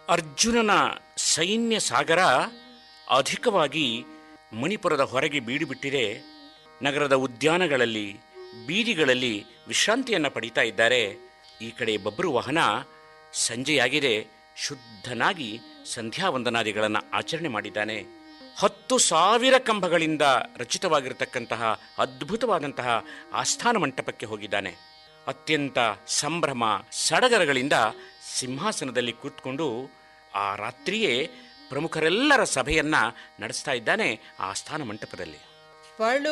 ಅರ್ಜುನನ ಸೈನ್ಯ ಸಾಗರ ಅಧಿಕವಾಗಿ ಮಣಿಪುರದ ಹೊರಗೆ ಬೀಡುಬಿಟ್ಟಿದೆ ನಗರದ ಉದ್ಯಾನಗಳಲ್ಲಿ ಬೀದಿಗಳಲ್ಲಿ ವಿಶ್ರಾಂತಿಯನ್ನು ಪಡೀತಾ ಇದ್ದಾರೆ ಈ ಕಡೆ ಬಬ್ರು ವಾಹನ ಸಂಜೆಯಾಗಿದೆ ಶುದ್ಧನಾಗಿ ಸಂಧ್ಯಾ ವಂದನಾದಿಗಳನ್ನು ಆಚರಣೆ ಮಾಡಿದ್ದಾನೆ ಹತ್ತು ಸಾವಿರ ಕಂಬಗಳಿಂದ ರಚಿತವಾಗಿರತಕ್ಕಂತಹ ಅದ್ಭುತವಾದಂತಹ ಆಸ್ಥಾನ ಮಂಟಪಕ್ಕೆ ಹೋಗಿದ್ದಾನೆ ಅತ್ಯಂತ ಸಂಭ್ರಮ ಸಡಗರಗಳಿಂದ ಸಿಂಹಾಸನದಲ್ಲಿ ಕೂತ್ಕೊಂಡು ಆ ರಾತ್ರಿಯೇ ಪ್ರಮುಖರೆಲ್ಲರ ಸಭೆಯನ್ನ ನಡೆಸ್ತಾ ಇದ್ದಾನೆ ಆ ಆಸ್ಥಾನ ಮಂಟಪದಲ್ಲಿ ಪಳು